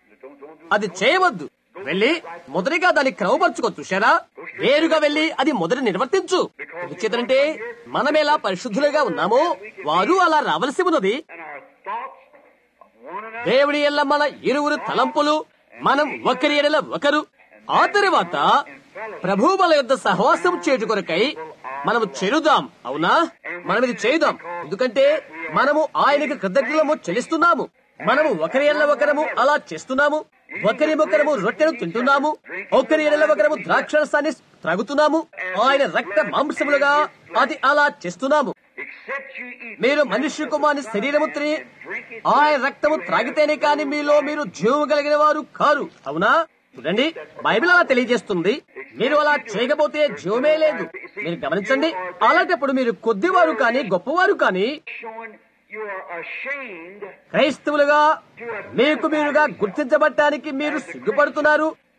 అది చేయవద్దు వెళ్ళి మొదటిగా దాన్ని క్రమపరచుకో చూశారా వేరుగా వెళ్ళి అది మొదట నిర్వర్తించు ఎందుచేతంటే మనమేలా పరిశుద్ధులుగా ఉన్నామో వారు అలా రావలసి ఉన్నది and our thoughts of one another. దేవుడి ఎల్ల మన ఇరువురు తలంపులు మనం ఒకరి ఎడల ఒకరు ఆ తరువాత ప్రభు బల యొద్ద సహవాసం చేటు కొరకై మనము చెరుదాం అవునా మనం ఇది చేయుదాం ఎందుకంటే మనము ఆయనకి కృతజ్ఞతము చెల్లిస్తున్నాము మనము ఒకరి ఎల్ల ఒకరము అలా చేస్తున్నాము ఒకరి ఒకరము రొట్టెను తింటున్నాము ఒకరి ఎడల ఒకరము ద్రాక్షరసాన్ని త్రాగుతున్నాము ఆయన రక్త మాంసములుగా అది అలా చేస్తున్నాము Except you eat మీరు మనుష్య కుమారుని శరీరము తిని ఆయన రక్తము త్రాగితేనే కాని మీలో మీరు జీవము కలిగిన వారు కారు అవునా చూడండి బైబిల్ అలా తెలియజేస్తుంది మీరు అలా చేయకపోతే జీవమే లేదు మీరు గమనించండి అలాంటప్పుడు మీరు కొద్దివారు కానీ గొప్పవారు కానీ showing you are ashamed క్రైస్తవులుగా మీకు మీరుగా గుర్తించబడటానికి మీరు సిగ్గుపడుతున్నారు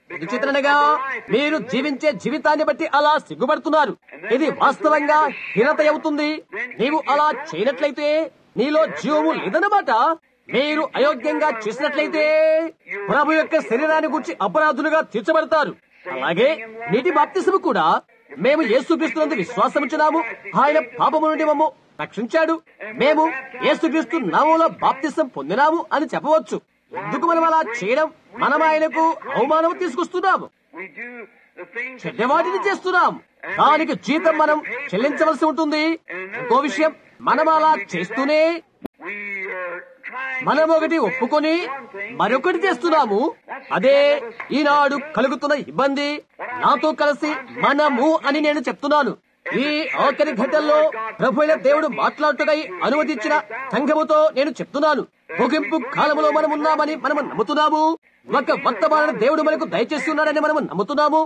ఎందుచేతనగా మీరు జీవించే జీవితాన్ని బట్టి అలా సిగ్గుపడుతున్నారు ఇది వాస్తవంగా హీనత అవుతుంది నీవు అలా చేయనట్లయితే నీలో జీవము లేదన్నమాట మీరు అయోగ్యంగా చేసినట్లయితే ప్రభు యొక్క శరీరాన్ని గురించి అపరాధులుగా తీర్చబడతారు అలాగే నీటి బాప్తిసము కూడా మేము యేసుక్రీస్తునందు విశ్వాసముచున్నాము ఆయన పాపము నుండి మమ్ము రక్షించాడు మేము యేసుక్రీస్తు నామంలో బాప్తిసం పొందినాము అని చెప్పవచ్చు ఎందుకు మనం అలా చేయడం మనం ఆయనకు అవమానం తీసుకొస్తున్నాము We do the things that's చెడ్డవాటిని wrong. చేస్తున్నాం దానికి జీతం మనం చెల్లించవలసి ఉంటుంది ఇంకో విషయం మనం అలా చేస్తూనే We are trying మనం to ఒకటి fulfill ఒప్పుకొని one thing, మరొకటి చేస్తున్నాము అదే ఈనాడు కలుగుతున్న ఇబ్బంది నాతో కలిసి మనము అని నేను చెప్తున్నాను ఈ ఆఖరి ఘట్టంలో ప్రభు అయిన దేవుడు మాట్లాడుటకై అనుమతించిన సంఘముతో నేను చెప్తున్నాను ముగింపు కాలంలో మనం ఉన్నామని మనము నమ్ముతున్నాము ఒక వర్తమాన దేవుడు మనకు దయచేసి ఉన్నాడని మనము నమ్ముతున్నాము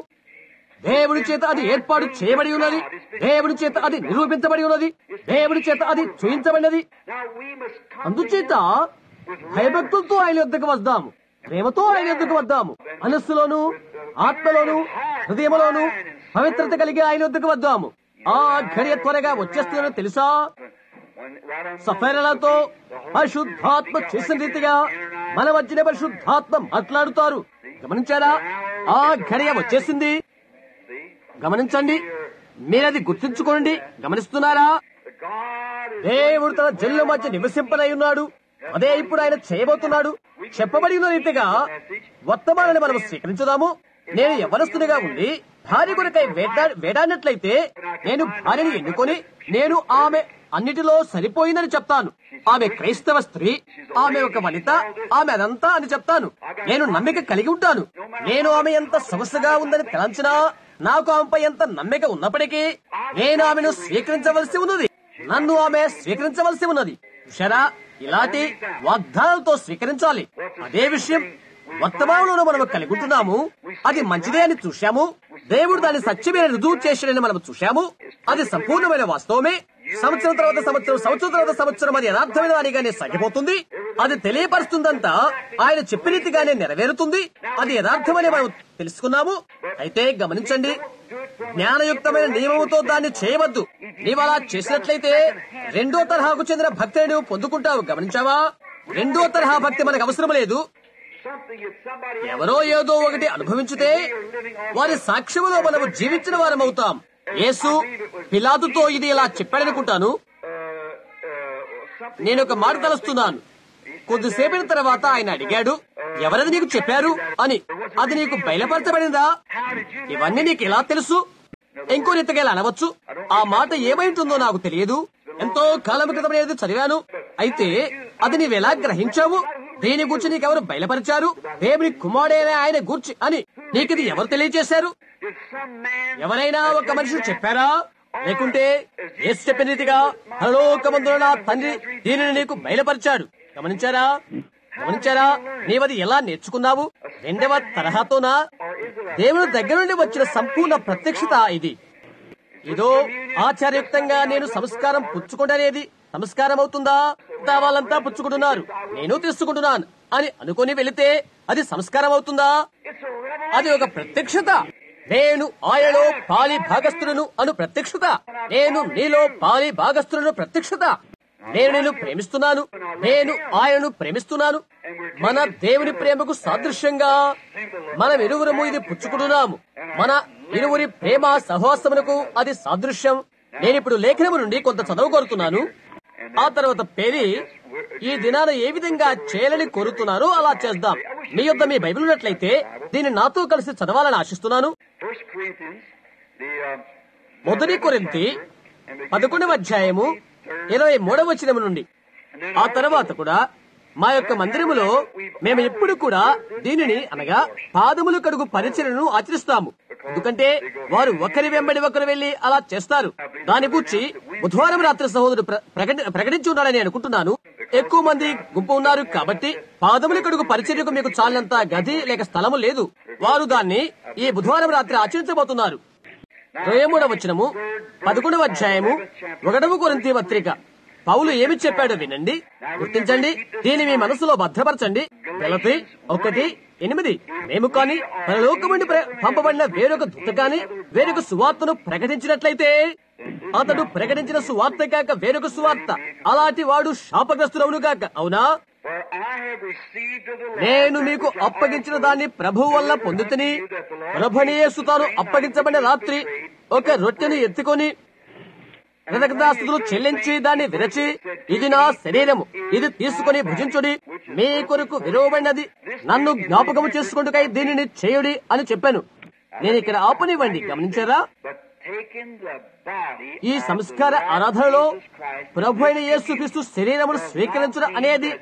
దేవుడి చేత అది ఏర్పాటు చేయబడి ఉన్నది దేవుడి చేత అది నిరూపించబడి ఉన్నది దేవుడి చేత అది చూయించబడినది Now we must come అందుచేత భయభక్తులతో ఆయన యొద్దకు వద్దాము ప్రేమతో ఆయన యొద్దకు వద్దాము మనస్సులోను ఆత్మలోను హృదయములోను పవిత్రత కలిగి ఆయన యొద్దకు వద్దాము ఆ ఘడియ త్వరగా వచ్చేస్తుందని తెలుసా when, right on సఫేరలతో పరిశుద్ధాత్మ చేసిన రీతిగా మన వచ్చిన పరిశుద్ధాత్మ మాట్లాడుతారు గమనించారా ఆ ఘడియ వచ్చేసింది see, గమనించండి మీరది గుర్తుంచుకోండి గమనిస్తున్నారా the God is దేవుడు తన జల్లు మధ్య నివసింపనై ఉన్నాడు అదే ఇప్పుడు ఆయన చేయబోతున్నాడు చెప్పబడి ఉన్న రీతిగా వర్తమానాన్ని మనం స్వీకరించుదాము నేను యవనస్తునిగా ఉండి భార్య కొరకై వేటా వేటాడినట్లయితే నేను భార్యని ఎన్నుకొని నేను ఆమె అన్నిటిలో సరిపోయిందని చెప్తాను ఆమె క్రైస్తవ స్త్రీ ఆమె ఒక వనిత ఆమె అదంతా అని చెప్తాను నేను నమ్మిక కలిగి ఉంటాను నేను ఆమె ఎంత సొగసుగా ఉందని తలంచినా నాకు ఆమెపై ఎంత నమ్మిక ఉన్నప్పటికీ నేను ఆమెను స్వీకరించవలసి ఉన్నది నన్ను ఆమె స్వీకరించవలసి ఉన్నది చూశారా ఇలాంటి వాగ్దానాలతో స్వీకరించాలి అదే విషయం వర్తమానంలో మనం కలిగి ఉంటున్నాము అది మంచిదే అని చూశాము దేవుడు దాన్ని సత్యమైన రుజువు చేశాడని మనం చూశాము అది సంపూర్ణమైన వాస్తవమే సంవత్సరం తర్వాత సంవత్సరం సంవత్సరం తర్వాత సంవత్సరం అది యథార్థమైన దానిగానే సాగిపోతుంది అది తెలియపరుస్తుందంతా ఆయన చెప్పిన రీతిగానే నెరవేరుతుంది అది యథార్థమని మనం తెలుసుకున్నాము అయితే గమనించండి జ్ఞానయుక్తమైన నియమముతో దాన్ని చేయవద్దు నీవు అలా చేసినట్లయితే రెండో తరహాకు చెందిన భక్తిని నువ్వు పొందుకుంటావు గమనించావా రెండో తరహా భక్తి మనకు అవసరం లేదు something that somebody ఎవరో ఏదో ఒకటి అనుభవించితే వారి సాక్ష్యములో మనము జీవించిన వారం అవుతాం యేసు పిలాతుతో ఇది ఇలా చెప్పాడనుకుంటాను uh, uh, something నేను ఒక మాట తలుస్తున్నాను కొద్దిసేపటి తర్వాత ఆయన అడిగాడు ఎవరది నీకు చెప్పారు అని అది నీకు బయలుపరచబడిందా ఇవన్నీ నీకు ఎలా తెలుసు ఇంకో రీతిగా ఇలా అనవచ్చు ఆ మాట ఏమై ఉంటుందో నాకు తెలియదు ఎంతో కాలం క్రితం నేను చదివాను అయితే అది నీవెలా గ్రహించావు దీని గురించి నీకెవరు బయలుపరిచారు దేవుని కుమారుడైన ఆయన గూర్చి అని నీకిది ఎవరు తెలియజేశారు did some man ఎవరైనా ఒక మనిషి చెప్పారా లేకుంటే యేసు చెప్పిన రీతిగా పరలోకమందున నా తండ్రి దీనిని నీకు బయలుపరిచాడు గమనించారా గమనించారా నీవది ఎలా నేర్చుకున్నావు రెండవ తరహాతోనా దేవుని దగ్గర నుండి వచ్చిన సంపూర్ణ ప్రత్యక్షత ఇది ఇదో ఆచార్యుక్తంగా నేను సంస్కారం పుచ్చుకుంటనేది సంస్కారం అవుతుందా మిగతా వాళ్ళంతా పుచ్చుకుంటున్నారు నేను తీసుకుంటున్నాను అని అనుకుని వెళితే అది సంస్కారం అవుతుందా it's a revelation అది ఒక ప్రత్యక్షత నేను ఆయనలో పాలి భాగస్థులను అను ప్రత్యక్షత నేను నీలో పాలి భాగస్థులను ప్రత్యక్షత నేను నిన్ను ప్రేమిస్తున్నాను నేను ఆయనను ప్రేమిస్తున్నాను మన దేవుని ప్రేమకు సాదృశ్యంగా మనం ఇరువురము ఇది పుచ్చుకుంటున్నాము మన ఇరువురి ప్రేమ సహవాసమునకు అది సాదృశ్యం నేను ఇప్పుడు లేఖనము నుండి కొంత చదువు కోరుతున్నాను ఆ తర్వాత పేరి ఈ దినాన ఏ విధంగా చేయాలని కోరుతున్నారో అలా చేద్దాం మీ యొద్ద మీ బైబిల్ ఉన్నట్లయితే దీన్ని నాతో కలిసి చదవాలని ఆశిస్తున్నాను First Corinthians, the uh, మొదటి కొరింతి పదకొండవ అధ్యాయము ఇరవై మూడవ వచనము నుండి ఆ తర్వాత కూడా మా యొక్క మందిరములో మేము ఎప్పుడు కూడా దీనిని అనగా పాదములు కడుగు పరిచయను ఆచరిస్తాము ఎందుకంటే వారు ఒకరి వెంబడి ఒకరు వెళ్లి అలా చేస్తారు దాని గురించి బుధవారం రాత్రి సహోదరుడు ప్ర- ప్రకటి- ప్రకటించి ఉన్నాడని అనుకుంటున్నాను ఎక్కువ మంది గుంపు ఉన్నారు కాబట్టి పాదముల కడుగు పరిచర్యకు మీకు చాలినంత గది లేక స్థలము లేదు వారు దాన్ని ఈ బుధవారం రాత్రి ఆచరించబోతున్నారు ఇరవై మూడవ వచనము పదకొండవ అధ్యాయము ఒకటవ కొరింథీ పత్రిక పౌలు ఏమి చెప్పాడో వినండి గుర్తించండి దీన్ని మీ మనసులో భద్రపరచండి గలతి ఒకటి ఎనిమిది మేము కాని పరలోకం నుండి ప్ర- పంపబడిన వేరొక దూత కాని వేరొక సువార్తను ప్రకటించినట్లయితే అతడు ప్రకటించిన సువార్త కాక వేరొక సువార్త అలాంటి వాడు శాపగ్రస్తులవును కాక అవునా For I have received of the Lord నేను మీకు అప్పగించిన దాన్ని ప్రభు వల్ల పొందుతుని ప్రభనీయేసు తాను అప్పగించబడిన రాత్రి ఒక రొట్టెను ఎత్తుకొని కృతజ్ఞతాస్తుతులు చెల్లించి దాన్ని విరచి ఇది నా శరీరము ఇది తీసుకొని భుజించుడి మీ కొరకు విలువబడినది నన్ను జ్ఞాపకము చేసుకుంటుకై దీనిని చేయుడి అని చెప్పాను నేను ఇక్కడ ఆపనివ్వండి గమనించారా but taken the body ఈ of సంస్కార the Lord ఆరాధనలో Jesus Christ, ప్రభు అయిన యేసుక్రీస్తు శరీరమును స్వీకరించడం అనేది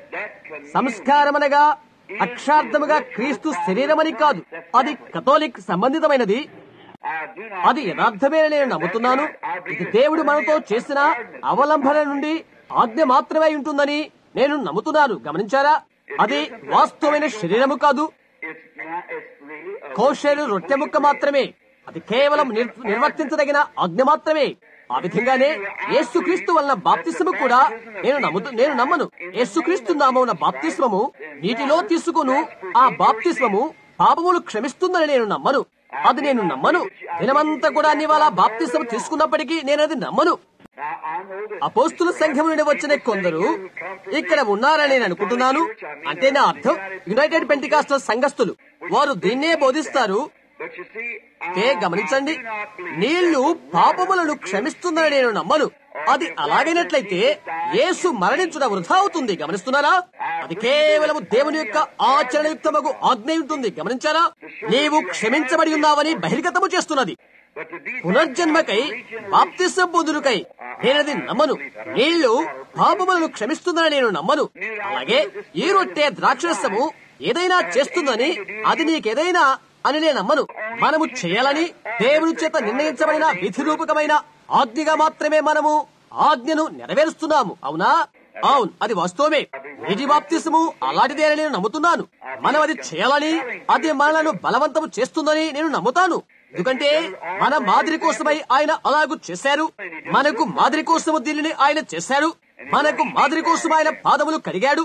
సంస్కారమనగా అక్షార్థముగా క్రీస్తు శరీరమని కాదు అది కథోలిక్ సంబంధితమైనది I do not అది యథార్థమే నేను నమ్ముతున్నాను ఇది దేవుడు మనతో చేసిన అవలంబన నుండి ఆజ్ఞ మాత్రమే ఉంటుందని నేను నమ్ముతున్నాను గమనించారా అది వాస్తవమైన శరీరము కాదు it's not it's really a కోషేరు రొట్టె ముక్క మాత్రమే అది కేవలం నిర్- నిర్వర్తించదగిన ఆజ్ఞ మాత్రమే ఆ విధంగానే యేసుక్రీస్తు వలన బాప్తిస్మము కూడా నేను నమ్ముతూ నేను నమ్మను యేసుక్రీస్తు నామమున బాప్తిస్మము నీటిలో తీసుకును ఆ బాప్తిస్మము పాపములు క్షమిస్తుందని నేను నమ్మను అది నేను నమ్మను దినమంతా కూడా నీవు అలా బాప్తిస్మం తీసుకున్నప్పటికీ నేను అది నమ్మను Now, I know that అపోస్తుల సంఘం నుండి వచ్చిన కొందరు ఇక్కడ ఉన్నారని నేను అనుకుంటున్నాను అంటే నా అర్థం యునైటెడ్ పెంటికాస్టల్ సంఘస్థులు వారు దీన్నే బోధిస్తారు but you see తే I, గమనించండి I do not believe నీళ్లు పాపములను క్షమిస్తుందని నేను నమ్మను అది అలాగైనట్లయితే యేసు మరణించుట వృధా అవుతుంది గమనిస్తున్నారా అది కేవలం దేవుని యొక్క ఆచరణయుక్తమగు ఆజ్ఞ ఉంటుంది గమనించారా నీవు క్షమించబడి ఉన్నావని బహిర్గతము చేస్తున్నది but to be పునర్జన్మకై బాప్తిసం పొందులకై నేనది నమ్మను నీళ్లు పాపములను క్షమిస్తుందని నేను నమ్మను అలాగే ఈ రొట్టె ద్రాక్షరసము ఏదైనా చేస్తుందని అది నీకేదైనా అని నేను నమ్మను మనము చేయాలని దేవుని చేత నిర్ణయించబడిన విధి రూపకమైన ఆజ్ఞగా మాత్రమే మనము ఆజ్ఞను నెరవేరుస్తున్నాము అవునా అవును అది వాస్తవమే నీటి బాప్తిసము అలాంటిదే నేను నమ్ముతున్నాను మనం అది చేయాలని అది మనలను బలవంతము చేస్తుందని నేను నమ్ముతాను ఎందుకంటే మన మాదిరి కోసమై ఆయన అలాగూ చేశారు మనకు మాదిరి కోసము దీనిని ఆయన చేశారు మనకు మాదిరి కోసం ఆయన పాదములు కడిగాడు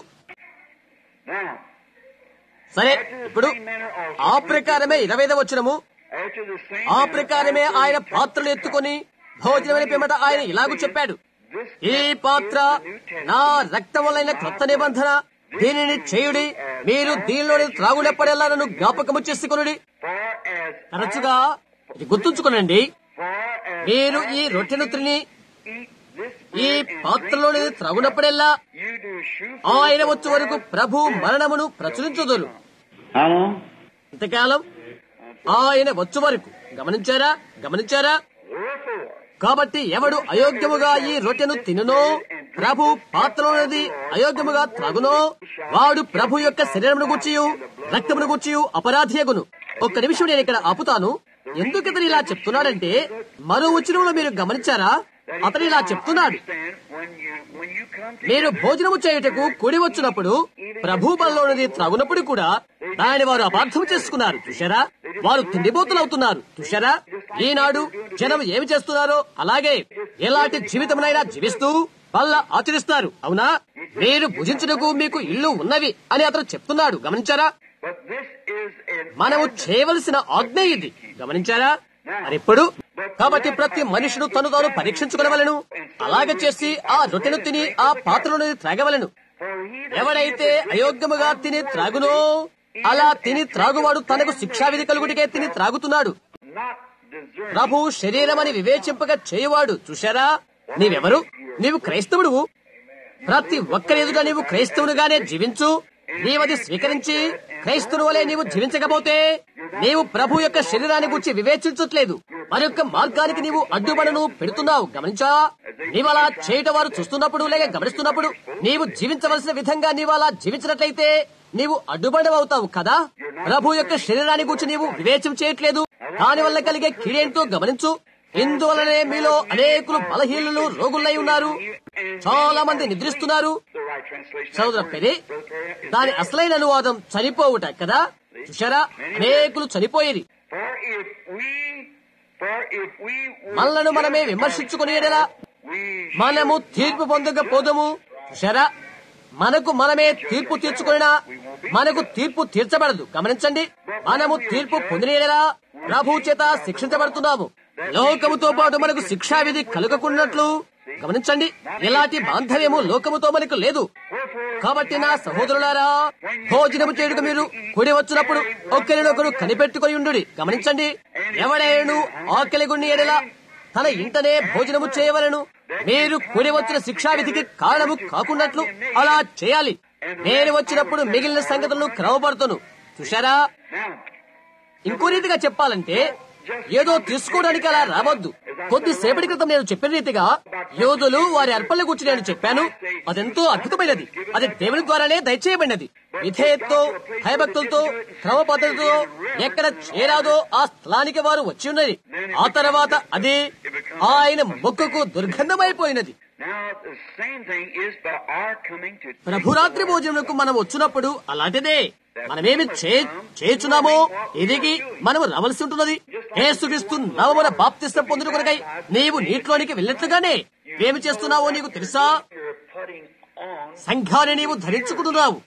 now సరే ఇప్పుడు ఆ ప్రకారమే ఇరవై వచ్చినము after the same ఆ ప్రకారమే ఆయన పాత్రలు ఎత్తుకొని భోజనమని పిమ్మట ఆయన ఇలాగూ చెప్పాడు ఈ పాత్ర నా రక్తం వలన క్రొత్త నిబంధన దీనిని చేయుడి మీరు దీనిలోని త్రాగులెప్పడల్లా నన్ను జ్ఞాపకము చేసుకొనుడి far as తరచుగా ఇది గుర్తుంచుకోనండి far as మీరు ఈ రొట్టెను తిని eat this ఈ పాత్రలోని త్రాగునప్పుడెల్లా you do shew ఆయన వచ్చే వరకు ప్రభు మరణమును ప్రచురించుదురు how long ఇంతకాలం ఆయన వచ్చు వరకు గమనించారా గమనించారా wherefore కాబట్టి ఎవడు అయోగ్యముగా ఈ రొట్టెను తినునో ప్రభు పాత్రలోనిది అయోగ్యముగా త్రాగునో వాడు ప్రభు యొక్క శరీరమును గుచ్చియు రక్తమును గుచ్చియు అపరాధియగును ఒక్క నిమిషం నేను ఇక్కడ ఆపుతాను ఎందుకు ఇతను ఇలా చెప్తున్నాడంటే మరో ఉచిరంలో మీరు గమనించారా అతను ఇలా చెప్తున్నాడు understand when you when you come to మీరు భోజనము చేయుటకు కూడి వచ్చినప్పుడు ప్రభు బలంలోనిది త్రాగునప్పుడు కూడా దానిని వారు అపార్థం చేసుకున్నారు చూశారా వారు తిండిపోతులవుతున్నారు చూశారా ఈనాడు జనం ఏమి చేస్తున్నారో అలాగే ఎలాంటి జీవితమునైనా జీవిస్తూ వల్ల ఆచరిస్తారు అవునా మీరు భుజించుటకు మీకు ఇల్లు ఉన్నవి అని అతను చెప్తున్నాడు గమనించారా but this is an మనము చేయవలసిన ఆజ్ఞ ఇది గమనించారా మరిప్పుడు కాబట్టి ప్రతి మనుషుడు తను తాను పరీక్షించుకునవలను అలాగే చేసి ఆ రొట్టెను తిని ఆ పాత్రలోని త్రాగవలను for he that ఎవడైతే అయోగ్యముగా తిని త్రాగునో అలా తిని త్రాగువాడు తనకు శిక్షావిధి కలుగుటికే తిని త్రాగుతున్నాడు not deserve ప్రభు శరీరమని వివేచింపగా చేయవాడు చూశారా నీవెవరు నీవు క్రైస్తవుడువు ప్రతి ఒక్కరి ఎదుట నీవు క్రైస్తవునిగానే జీవించు నీవది స్వీకరించి క్రైస్తవుని వలె నీవు జీవించకపోతే నీవు ప్రభు యొక్క శరీరాన్ని గురించి వివేచించట్లేదు మరొక మార్గానికి నీవు అడ్డుపడను పెడుతున్నావు గమనించా నీవలా చేయట వారు చూస్తున్నప్పుడు లేక గమనిస్తున్నప్పుడు నీవు జీవించవలసిన విధంగా నీవు అలా జీవించినట్లయితే నీవు అడ్డుపడవవుతావు కదా ప్రభు యొక్క శరీరాన్ని గురించి నీవు వివేచం చేయట్లేదు దాని వల్ల కలిగే కీడేంటో గమనించు ఇందువలనే మీలో అనేకులు బలహీనులు రోగులై ఉన్నారు చాలా మంది నిద్రిస్తున్నారు the right translation. సోదర పెరి దాని అసలైన అనువాదం చనిపోవుట కదా చూశారా అనేకులు చనిపోయేది For if we, for if we would మనలను మనమే judge విమర్శించుకునేలా we మనము తీర్పు పొందకపోదము చూశారా మనకు మనమే తీర్పు తీర్చుకున్నా మనకు తీర్పు తీర్చబడదు గమనించండి మనము తీర్పు పొందినేలా ప్రభు చేత శిక్షించబడుతున్నాము లోకముతో పాటు మనకు శిక్షా విధి కలుగకున్నట్లు గమనించండి ఎలాంటి బాంధవ్యము లోకముతో మనకు లేదు కాబట్టి నా సహోదరులారా భోజనము చేయుటకు మీరు కూడి వచ్చినప్పుడు ఒకరినొకరు కనిపెట్టుకొని ఉండు గమనించండి ఎవడైనా ఆకలి గుండి ఎడలా తన ఇంటనే భోజనము చేయవలను మీరు కూడి వచ్చిన శిక్షా విధికి కారణము కాకున్నట్లు అలా చేయాలి నేను వచ్చినప్పుడు మిగిలిన సంగతులను క్రమపడుతును చూశారా ఇంకో రీతిగా చెప్పాలంటే ఏదో తీసుకోవడానికి అలా రావద్దు కొద్దిసేపటి క్రితం నేను చెప్పిన రీతిగా యోధులు వారి అర్పణల గురించి నేను చెప్పాను అదెంతో అద్భుతమైనది అది దేవుని ద్వారానే దయచేయబడినది విధేయతతో భయభక్తులతో క్రమ పద్ధతితో ఎక్కడ చేరాదో ఆ స్థలానికి వారు వచ్చి ఉన్నది ఆ తర్వాత అది ఆయన మొక్కుకు దుర్గంధమైపోయినది Now, the same thing is by our coming to ప్రభురాత్రి భోజనములకు మనం వచ్చినప్పుడు అలాంటిదే మనమేమి చే- చేయుచున్నామో ఎదిగి మనం రావలసి ఉంటున్నది ఏసుక్రీస్తు నవమున బాప్తిస్తం పొందుట కొరకై నీవు నీటిలోనికి వెళ్ళినట్లుగానే ఏమి చేస్తున్నావో నీకు తెలుసా you're putting on సంఘాన్ని నీవు ధరించుకుంటున్నావు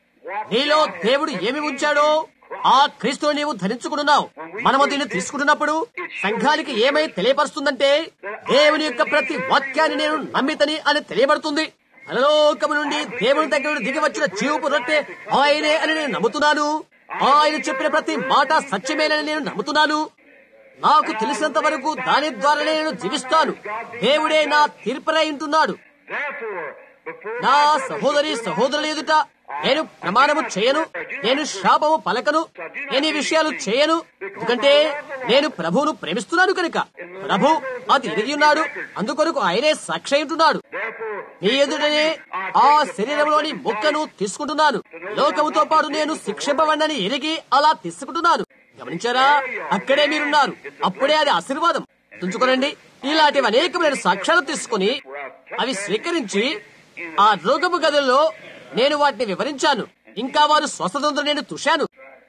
నీలో దేవుడు ఏమి ఉంచాడో ఆ క్రీస్తుని నీవు ధరించుకుంటున్నావు మనము దీన్ని తీసుకుంటున్నప్పుడు సంఘానికి ఏమై తెలియపరుస్తుందంటే దేవుని యొక్క ప్రతి వాక్యాన్ని నేను నమ్మితని అని తెలియబడుతుంది పరలోకము నుండి దేవుని దగ్గర నుండి దిగి వచ్చిన జీవపు రొట్టె ఆయనే అని నేను నమ్ముతున్నాను ఆయన చెప్పిన ప్రతి మాట సత్యమేనని నేను నమ్ముతున్నాను నాకు తెలిసినంత వరకు దాని ద్వారానే నేను జీవిస్తాను దేవుడే నా తీర్పరై ఉంటున్నాడు Therefore, before నా సహోదరి సహోదరుల ఎదుట నేను ప్రమాణము చేయను నేను శాపము పలకను నేను ఈ విషయాలు చేయను ఎందుకంటే నేను ప్రభువును ప్రేమిస్తున్నాను కనుక ప్రభు అది ఎరిగి ఉన్నాడు అందుకొరకు ఆయనే సాక్షి అయి ఉంటున్నాడు నీ ఎదుటనే ఆ శరీరంలోని ముక్కను తీసుకుంటున్నాను లోకముతో పాటు నేను శిక్షింపబడినని ఎరిగి అలా తీసుకుంటున్నాను గమనించారా అక్కడే మీరున్నారు అప్పుడే అది ఆశీర్వాదం తుంచుకోనండి ఇలాంటివి అనేకమైన సాక్ష్యాలు తీసుకుని అవి స్వీకరించి ఆ రోగపు గదుల్లో నేను వాటిని వివరించాను ఇంకా వారు స్వస్థతంతో నేను తుషాను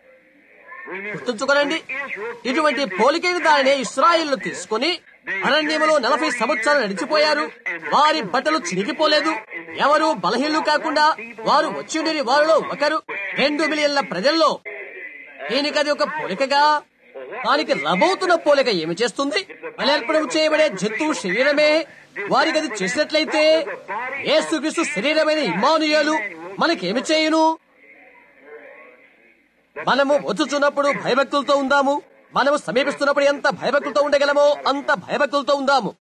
గుర్తుంచుకోనండి ఇటువంటి పోలికైన దానినే ఇస్రాయిల్ తీసుకుని అరణ్యములో నలభై సంవత్సరాలు నడిచిపోయారు వారి బట్టలు చినిగిపోలేదు ఎవరు బలహీనలు కాకుండా వారు వచ్చి ఉండేది వారిలో ఒకరు రెండు మిలియన్ల ప్రజల్లో దీనికి అది ఒక పోలికగా దానికి రబోతున్న పోలిక ఏమి చేస్తుంది బలర్పణం చేయబడే జంతువు శరీరమే వారికి అది చేసినట్లయితే ఏసుక్రీస్తు శరీరమైన ఇమానుయాలు మనకేమి చేయును మనము వచ్చుచున్నప్పుడు భయభక్తులతో ఉందాము మనము సమీపిస్తున్నప్పుడు ఎంత భయభక్తులతో ఉండగలమో అంత భయభక్తులతో ఉందాము